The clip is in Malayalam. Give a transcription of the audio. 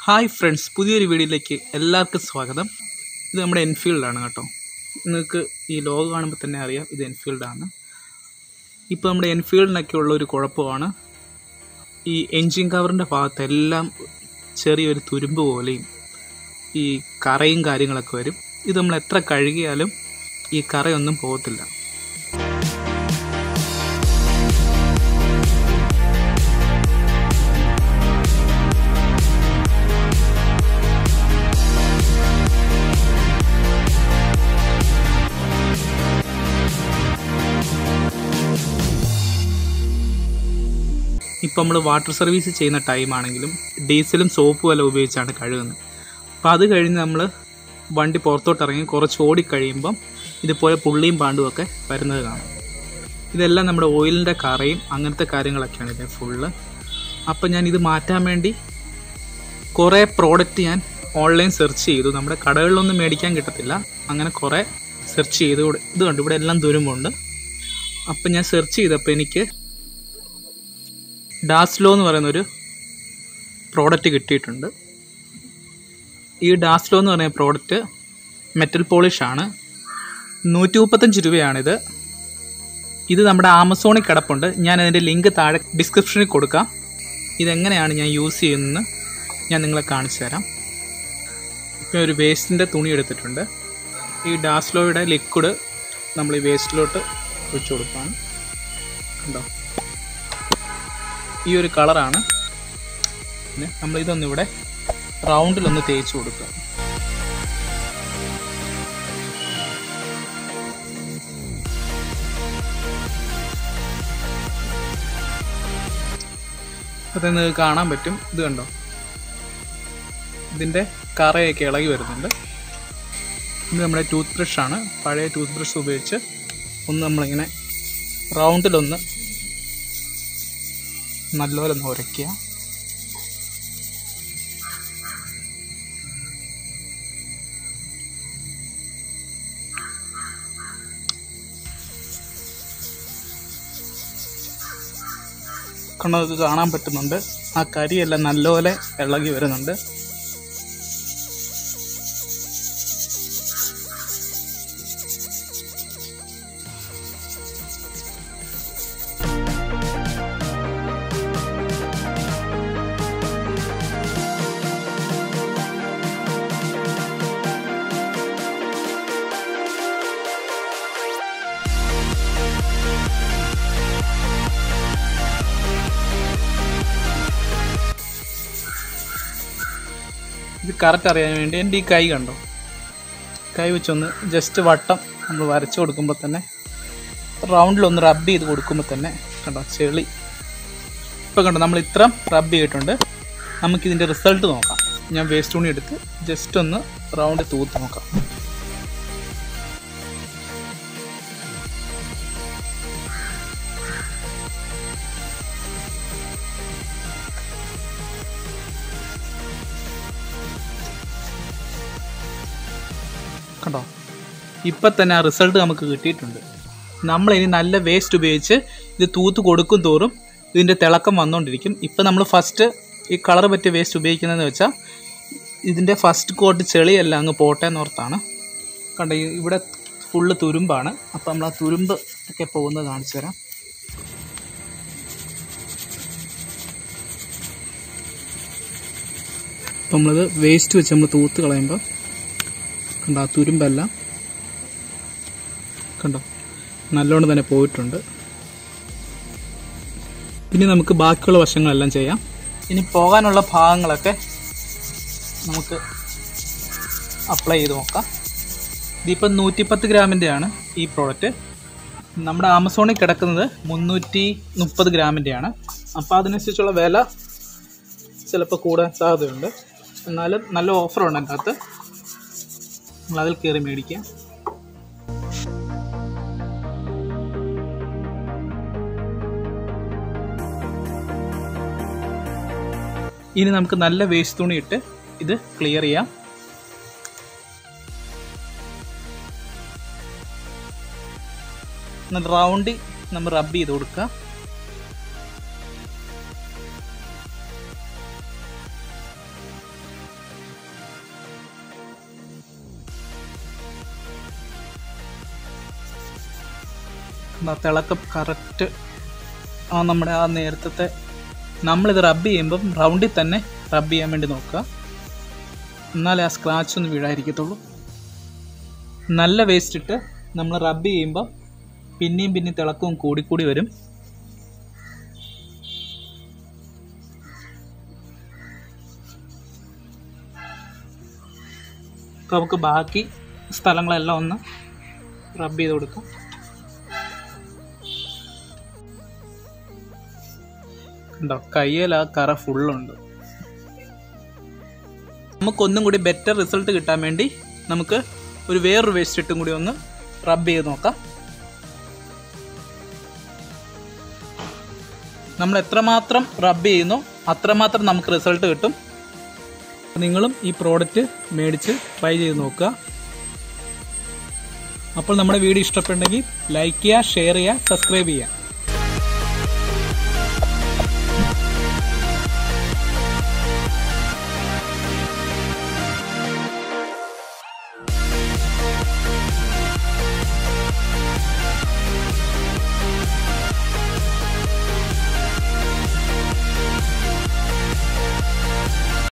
ഹായ് ഫ്രണ്ട്സ് പുതിയൊരു വീഡിയോയിലേക്ക് എല്ലാവർക്കും സ്വാഗതം ഇത് നമ്മുടെ എൻഫീൽഡാണ് കേട്ടോ നിങ്ങൾക്ക് ഈ ലോഗോ കാണുമ്പോൾ തന്നെ അറിയാം ഇത് എൻഫീൽഡാണ് ഇപ്പോൾ നമ്മുടെ എൻഫീൽഡിനൊക്കെ ഉള്ള ഒരു കുഴപ്പമാണ് ഈ എൻജിൻ കവറിൻ്റെ ഭാഗത്തെല്ലാം ചെറിയൊരു തുരുമ്പ് പോലെയും ഈ കറയും കാര്യങ്ങളൊക്കെ വരും ഇത് നമ്മൾ എത്ര കഴുകിയാലും ഈ കറയൊന്നും പോകത്തില്ല ഇപ്പം നമ്മൾ വാട്ടർ സർവീസ് ചെയ്യുന്ന ടൈമാണെങ്കിലും ഡീസലും സോപ്പും എല്ലാം ഉപയോഗിച്ചാണ് കഴുകുന്നത് അപ്പോൾ അത് കഴിഞ്ഞ് നമ്മൾ വണ്ടി പുറത്തോട്ട് ഇറങ്ങി കുറച്ച് ഓടിക്കഴിയുമ്പം ഇതുപോലെ പുള്ളിയും പാണ്ടും ഒക്കെ വരുന്നത് കാണാം ഇതെല്ലാം നമ്മുടെ ഓയിലിൻ്റെ കറയും അങ്ങനത്തെ കാര്യങ്ങളൊക്കെയാണ് ഇത് ഫുള്ള് അപ്പം ഞാൻ ഇത് മാറ്റാൻ വേണ്ടി കുറേ പ്രോഡക്റ്റ് ഞാൻ ഓൺലൈൻ സെർച്ച് ചെയ്തു നമ്മുടെ കടകളിലൊന്നും മേടിക്കാൻ കിട്ടത്തില്ല അങ്ങനെ കുറേ സെർച്ച് ചെയ്ത് ഇവിടെ ഇത് കണ്ടു ഇവിടെ എല്ലാം തുരുമ്പുണ്ട് അപ്പം ഞാൻ സെർച്ച് ചെയ്തപ്പോൾ എനിക്ക് ഡാസ്ലോ എന്ന് പറയുന്നൊരു പ്രോഡക്റ്റ് കിട്ടിയിട്ടുണ്ട് ഈ ഡാസ്ലോ എന്ന് പറയുന്ന പ്രോഡക്റ്റ് മെറ്റൽ പോളിഷ് ആണ് നൂറ്റി മുപ്പത്തഞ്ച് രൂപയാണിത് ഇത് നമ്മുടെ ആമസോണിൽ കിടപ്പുണ്ട് ഞാൻ അതിൻ്റെ ലിങ്ക് താഴെ ഡിസ്ക്രിപ്ഷനിൽ കൊടുക്കാം ഇതെങ്ങനെയാണ് ഞാൻ യൂസ് ചെയ്യുന്നതെന്ന് ഞാൻ നിങ്ങളെ കാണിച്ചു തരാം ഇപ്പോൾ ഒരു വേസ്റ്റിൻ്റെ തുണി എടുത്തിട്ടുണ്ട് ഈ ഡാസ്ലോയുടെ ലിക്വിഡ് നമ്മൾ ഈ വേസ്റ്റിലോട്ട് ഒഴിച്ചു കൊടുക്കുകയാണ് കണ്ടോ ഈ ഒരു കളറാണ് പിന്നെ നമ്മൾ ഇതൊന്നിവിടെ റൗണ്ടിലൊന്ന് തേച്ച് കൊടുക്കുക അത് നിങ്ങൾക്ക് കാണാൻ പറ്റും ഇത് കണ്ടോ ഇതിൻ്റെ കറയൊക്കെ ഇളകി വരുന്നുണ്ട് ഇത് നമ്മുടെ ടൂത്ത് ബ്രഷാണ് പഴയ ടൂത്ത് ബ്രഷ് ഉപയോഗിച്ച് ഒന്ന് നമ്മളിങ്ങനെ റൗണ്ടിലൊന്ന് നല്ലപോലെ ഒന്ന് ഉരയ്ക്കുക കണ്ടോ ഇത് കാണാൻ പറ്റുന്നുണ്ട് ആ കരിയെല്ലാം നല്ലപോലെ ഇളകി വരുന്നുണ്ട് ഇത് കറക്റ്റ് അറിയാൻ വേണ്ടി എൻ്റെ ഈ കൈ കണ്ടോ കൈ വെച്ചൊന്ന് ജസ്റ്റ് വട്ടം നമ്മൾ വരച്ചു കൊടുക്കുമ്പോൾ തന്നെ റൗണ്ടിലൊന്ന് റബ്ബ് ചെയ്ത് കൊടുക്കുമ്പോൾ തന്നെ കണ്ടോ ചെളി ഇപ്പോൾ കണ്ടോ നമ്മൾ ഇത്ര റബ്ബ് ചെയ്തിട്ടുണ്ട് നമുക്കിതിൻ്റെ റിസൾട്ട് നോക്കാം ഞാൻ വേസ്റ്റ് തുണി എടുത്ത് ജസ്റ്റ് ഒന്ന് റൗണ്ട് തൂത്ത് നോക്കാം കണ്ടോ ഇപ്പം തന്നെ ആ റിസൾട്ട് നമുക്ക് കിട്ടിയിട്ടുണ്ട് നമ്മളിനി നല്ല വേസ്റ്റ് ഉപയോഗിച്ച് ഇത് തൂത്ത് കൊടുക്കും തോറും ഇതിൻ്റെ തിളക്കം വന്നുകൊണ്ടിരിക്കും ഇപ്പം നമ്മൾ ഫസ്റ്റ് ഈ കളർ പറ്റിയ വേസ്റ്റ് ഉപയോഗിക്കുന്നതെന്ന് വെച്ചാൽ ഇതിൻ്റെ ഫസ്റ്റ് കോട്ട് ചെളിയെല്ലാം അങ്ങ് പോട്ടെ എന്നോർത്താണ് കണ്ടോ ഈ- ഇവിടെ ഫുള്ള് തുരുമ്പാണ് അപ്പം നമ്മൾ ആ തുരുമ്പ് ഒക്കെ പോകുന്നത് കാണിച്ചു തരാം അപ്പം നമ്മളത് വേസ്റ്റ് വെച്ച് നമ്മൾ തൂത്ത് കളയുമ്പോൾ കണ്ടോ ആ തുരുമ്പെല്ലാം കണ്ടോ നല്ലോണം തന്നെ പോയിട്ടുണ്ട് ഇനി നമുക്ക് ബാക്കിയുള്ള വശങ്ങളെല്ലാം ചെയ്യാം ഇനി പോകാനുള്ള ഭാഗങ്ങളൊക്കെ നമുക്ക് അപ്ലൈ ചെയ്ത് നോക്കാം ഇതിപ്പം നൂറ്റിപ്പത്ത് ഗ്രാമിൻ്റെയാണ് ഈ പ്രോഡക്റ്റ് നമ്മുടെ ആമസോണിൽ കിടക്കുന്നത് മുന്നൂറ്റി മുപ്പത് ഗ്രാമിൻ്റെയാണ് അപ്പോൾ അതിനനുസരിച്ചുള്ള വില ചിലപ്പോൾ കൂടാൻ സാധ്യതയുണ്ട് എന്നാലും നല്ല ഓഫറുണ്ട് അതിൻ്റെ അകത്ത് നമ്മൾ അതിൽ കയറി മേടിക്കാം ഇനി നമുക്ക് നല്ല വേസ്റ്റ് തുണി ഇട്ട് ഇത് ക്ലിയർ ചെയ്യാം റൗണ്ടി നമ്മൾ റബ്ബ് ചെയ്ത് കൊടുക്കുക എന്താ തിളക്കം കറക്റ്റ് ആ നമ്മുടെ ആ നേരത്തെ നമ്മളിത് റബ്ബ് ചെയ്യുമ്പം റൗണ്ടിൽ തന്നെ റബ്ബ് ചെയ്യാൻ വേണ്ടി നോക്കുക എന്നാലേ ആ സ്ക്രാച്ച് ഒന്നും വീഴാതിരിക്കത്തുള്ളൂ നല്ല വേസ്റ്റ് ഇട്ട് നമ്മൾ റബ്ബ് ചെയ്യുമ്പോൾ പിന്നെയും പിന്നെയും തിളക്കവും കൂടിക്കൂടി വരും അപ്പോൾ നമുക്ക് ബാക്കി സ്ഥലങ്ങളെല്ലാം ഒന്ന് റബ്ബ് ചെയ്ത് കൊടുക്കാം ഉണ്ടോ കയ്യിൽ ആ കറ ഫുള്ളുണ്ട് നമുക്കൊന്നും കൂടി ബെറ്റർ റിസൾട്ട് കിട്ടാൻ വേണ്ടി നമുക്ക് ഒരു വേറൊരു വേസ്റ്റ് ഇട്ടും കൂടി ഒന്ന് റബ്ബ് ചെയ്ത് നോക്കാം നമ്മൾ എത്രമാത്രം റബ്ബ് ചെയ്യുന്നോ അത്രമാത്രം നമുക്ക് റിസൾട്ട് കിട്ടും നിങ്ങളും ഈ പ്രോഡക്റ്റ് മേടിച്ച് ട്രൈ ചെയ്ത് നോക്കുക അപ്പോൾ നമ്മുടെ വീഡിയോ ഇഷ്ടപ്പെട്ടെങ്കിൽ ലൈക്ക് ചെയ്യുക ഷെയർ ചെയ്യുക സബ്സ്ക്രൈബ് ചെയ്യുക